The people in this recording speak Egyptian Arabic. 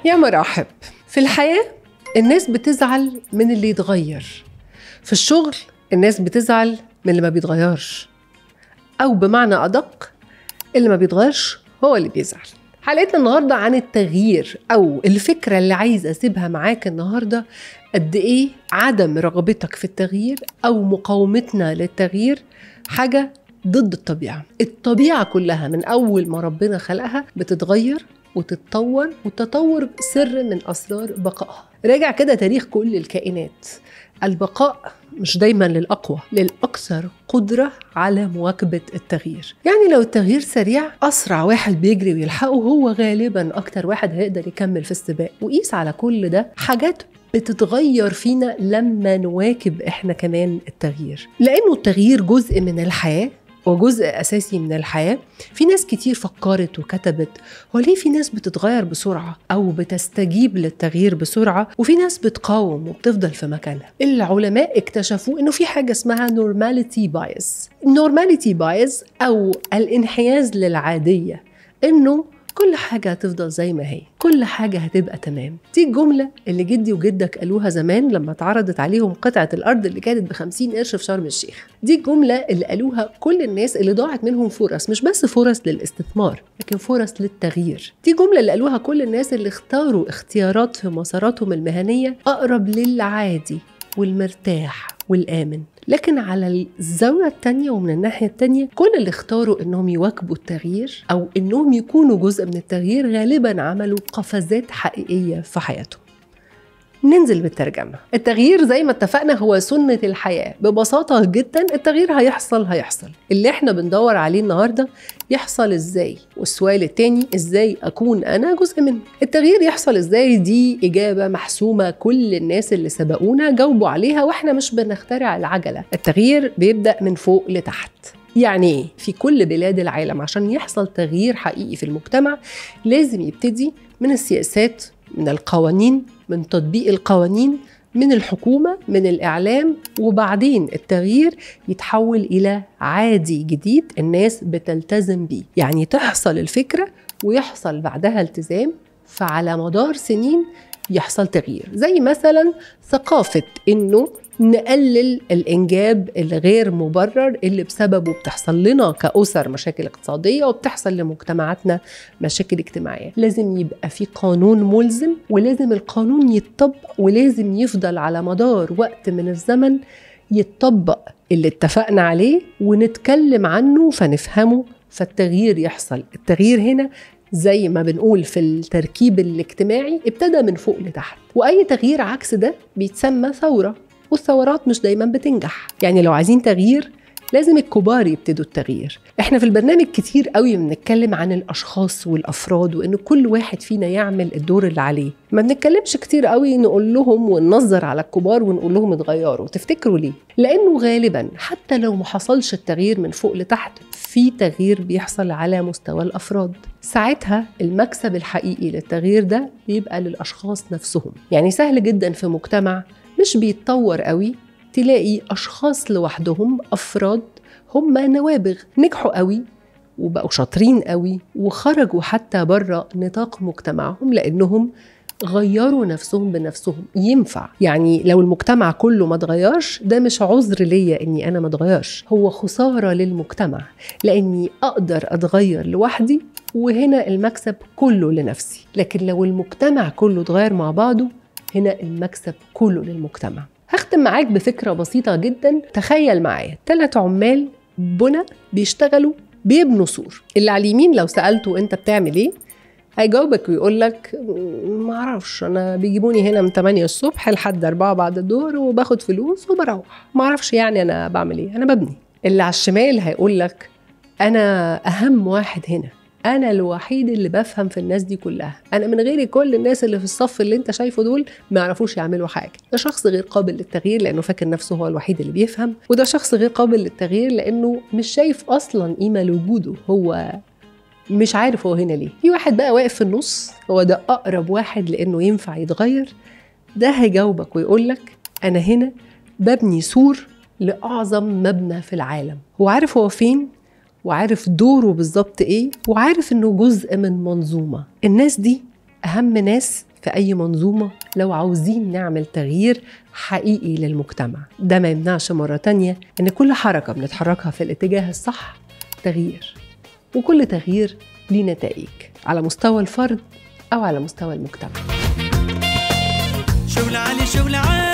يا مرحب في الحياة الناس بتزعل من اللي يتغير في الشغل الناس بتزعل من اللي ما بيتغيرش أو بمعنى أدق اللي ما بيتغيرش هو اللي بيزعل حلقتنا النهاردة عن التغيير أو الفكرة اللي عايز أسيبها معاك النهاردة قد إيه عدم رغبتك في التغيير أو مقاومتنا للتغيير حاجة ضد الطبيعة الطبيعة كلها من أول ما ربنا خلقها بتتغير وتتطور والتطور سر من أسرار بقائها راجع كده تاريخ كل الكائنات البقاء مش دايما للأقوى للأكثر قدرة على مواكبة التغيير يعني لو التغيير سريع أسرع واحد بيجري ويلحقه هو غالبا أكتر واحد هيقدر يكمل في السباق وقيس على كل ده حاجات بتتغير فينا لما نواكب احنا كمان التغيير لانه التغيير جزء من الحياه وجزء اساسي من الحياه في ناس كتير فكرت وكتبت هو ليه في ناس بتتغير بسرعه او بتستجيب للتغيير بسرعه وفي ناس بتقاوم وبتفضل في مكانها العلماء اكتشفوا انه في حاجه اسمها نورماليتي بايس النورماليتي بايس او الانحياز للعاديه انه كل حاجة هتفضل زي ما هي كل حاجة هتبقى تمام دي الجملة اللي جدي وجدك قالوها زمان لما اتعرضت عليهم قطعة الأرض اللي كانت بخمسين قرش في شرم الشيخ دي الجملة اللي قالوها كل الناس اللي ضاعت منهم فرص مش بس فرص للاستثمار لكن فرص للتغيير دي جملة اللي قالوها كل الناس اللي اختاروا اختيارات في مساراتهم المهنية أقرب للعادي والمرتاح والآمن لكن على الزاوية التانية ومن الناحية التانية كل اللي اختاروا انهم يواكبوا التغيير او انهم يكونوا جزء من التغيير غالبا عملوا قفزات حقيقية في حياتهم ننزل بالترجمة التغيير زي ما اتفقنا هو سنة الحياة ببساطة جدا التغيير هيحصل هيحصل اللي احنا بندور عليه النهاردة يحصل ازاي والسؤال التاني ازاي اكون انا جزء منه التغيير يحصل ازاي دي اجابة محسومة كل الناس اللي سبقونا جاوبوا عليها واحنا مش بنخترع العجلة التغيير بيبدأ من فوق لتحت يعني ايه؟ في كل بلاد العالم عشان يحصل تغيير حقيقي في المجتمع لازم يبتدي من السياسات من القوانين من تطبيق القوانين من الحكومه من الاعلام وبعدين التغيير يتحول الى عادي جديد الناس بتلتزم بيه يعني تحصل الفكره ويحصل بعدها التزام فعلى مدار سنين يحصل تغيير زي مثلا ثقافه انه نقلل الانجاب الغير مبرر اللي بسببه بتحصل لنا كاسر مشاكل اقتصاديه وبتحصل لمجتمعاتنا مشاكل اجتماعيه لازم يبقى في قانون ملزم ولازم القانون يتطبق ولازم يفضل على مدار وقت من الزمن يتطبق اللي اتفقنا عليه ونتكلم عنه فنفهمه فالتغيير يحصل التغيير هنا زي ما بنقول في التركيب الاجتماعي ابتدى من فوق لتحت واي تغيير عكس ده بيتسمى ثوره والثورات مش دايما بتنجح يعني لو عايزين تغيير لازم الكبار يبتدوا التغيير احنا في البرنامج كتير قوي بنتكلم عن الاشخاص والافراد وان كل واحد فينا يعمل الدور اللي عليه ما بنتكلمش كتير قوي نقول لهم وننظر على الكبار ونقول لهم اتغيروا تفتكروا ليه لانه غالبا حتى لو ما حصلش التغيير من فوق لتحت في تغيير بيحصل على مستوى الافراد ساعتها المكسب الحقيقي للتغيير ده بيبقى للاشخاص نفسهم يعني سهل جدا في مجتمع مش بيتطور قوي تلاقي أشخاص لوحدهم أفراد هم نوابغ نجحوا قوي وبقوا شاطرين قوي وخرجوا حتى بره نطاق مجتمعهم لأنهم غيروا نفسهم بنفسهم ينفع يعني لو المجتمع كله ما اتغيرش ده مش عذر ليا اني انا ما اتغيرش هو خساره للمجتمع لاني اقدر اتغير لوحدي وهنا المكسب كله لنفسي لكن لو المجتمع كله اتغير مع بعضه هنا المكسب كله للمجتمع هختم معاك بفكرة بسيطة جدا تخيل معايا ثلاث عمال بنا بيشتغلوا بيبنوا سور اللي على اليمين لو سألته انت بتعمل ايه هيجاوبك ويقول لك ما اعرفش انا بيجيبوني هنا من 8 الصبح لحد 4 بعد الظهر وباخد فلوس وبروح ما اعرفش يعني انا بعمل ايه انا ببني اللي على الشمال هيقول لك انا اهم واحد هنا انا الوحيد اللي بفهم في الناس دي كلها انا من غيري كل الناس اللي في الصف اللي انت شايفه دول ما يعرفوش يعملوا حاجه ده شخص غير قابل للتغيير لانه فاكر نفسه هو الوحيد اللي بيفهم وده شخص غير قابل للتغيير لانه مش شايف اصلا قيمه لوجوده هو مش عارف هو هنا ليه في واحد بقى واقف في النص هو ده اقرب واحد لانه ينفع يتغير ده هيجاوبك ويقول لك انا هنا ببني سور لاعظم مبنى في العالم هو عارف هو فين وعارف دوره بالظبط ايه وعارف انه جزء من منظومه الناس دي اهم ناس في أي منظومة لو عاوزين نعمل تغيير حقيقي للمجتمع ده ما يمنعش مرة تانية إن كل حركة بنتحركها في الاتجاه الصح تغيير وكل تغيير ليه نتائج على مستوى الفرد أو على مستوى المجتمع شغل عالي شغل عالي